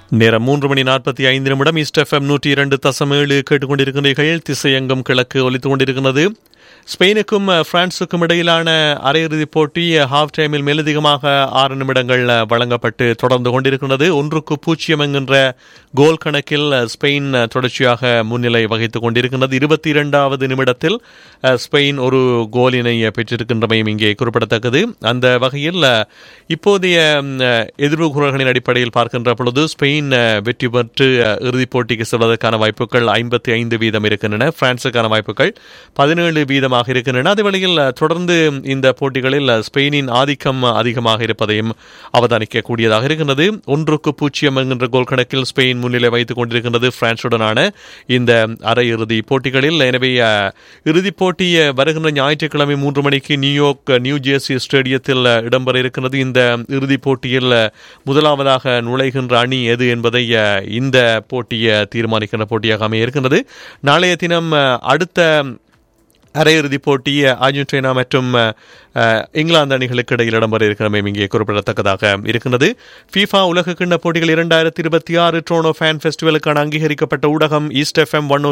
நேரம் மூன்று மணி நாற்பத்தி ஐந்து நிமிடம் ஈஸ்ட் எஃப்எம் நூற்றி இரண்டு தசம் ஏழு கேட்டுக்கொண்டிருக்கிறீர்கள் திசையங்கம் கிழக்கு ஒலித்துக் கொண்டிருக்கிறது ஸ்பெயினுக்கும் பிரான்சுக்கும் இடையிலான அரையிறுதிப் போட்டி ஹாஃப் டைமில் மேலதிகமாக ஆறு நிமிடங்கள் வழங்கப்பட்டு தொடர்ந்து கொண்டிருக்கிறது ஒன்றுக்கு பூஜ்ஜியம் என்கின்ற கோல் கணக்கில் ஸ்பெயின் தொடர்ச்சியாக முன்னிலை வகித்துக் கொண்டிருக்கிறது இருபத்தி இரண்டாவது நிமிடத்தில் ஸ்பெயின் ஒரு கோலினை பெற்றிருக்கின்றமையும் இங்கே குறிப்பிடத்தக்கது அந்த வகையில் இப்போதைய எதிர்வு குரல்களின் அடிப்படையில் பார்க்கின்ற பொழுது ஸ்பெயின் வெற்றி பெற்று இறுதிப் போட்டிக்கு செல்வதற்கான வாய்ப்புகள் ஐம்பத்தி ஐந்து வீதம் இருக்கின்றன பிரான்சுக்கான வாய்ப்புகள் பதினேழு வீதமாக இருக்கின்றன அதே வேளையில் தொடர்ந்து இந்த போட்டிகளில் ஸ்பெயினின் ஆதிக்கம் அதிகமாக இருப்பதையும் அவதானிக்கக்கூடியதாக இருக்கின்றது ஒன்றுக்கு பூஜ்ஜியம் என்கின்ற கோல் கணக்கில் ஸ்பெயின் முன்னிலை வைத்துக் கொண்டிருக்கின்றது பிரான்சுடனான இந்த அரையிறுதி போட்டிகளில் எனவே இறுதிப் போட்டி வருகின்ற ஞாயிற்றுக்கிழமை மூன்று மணிக்கு நியூயார்க் நியூ ஜெர்சி ஸ்டேடியத்தில் இடம்பெற இருக்கிறது இந்த இறுதிப் போட்டியில் முதலாவதாக நுழைகின்ற அணி எது என்பதை இந்த போட்டியை தீர்மானிக்கின்ற போட்டியாக அமைய இருக்கின்றது நாளைய தினம் அடுத்த அரையிறுதிப் போட்டி அர்ஜென்டினா மற்றும் இங்கிலாந்து அணிகளுக்கு இடையில் இடம்பெற இருக்கிறமை இங்கே குறிப்பிடத்தக்கதாக இருக்கின்றது ஃபீஃபா உலக கிண்ண போட்டிகள் இரண்டாயிரத்தி இருபத்தி ஆறு ட்ரோனோ ஃபேன் ஃபெஸ்டிவலுக்கான அங்கீகரிக்கப்பட்ட ஊடகம் ஈஸ்ட் எஃப்எம் ஒன்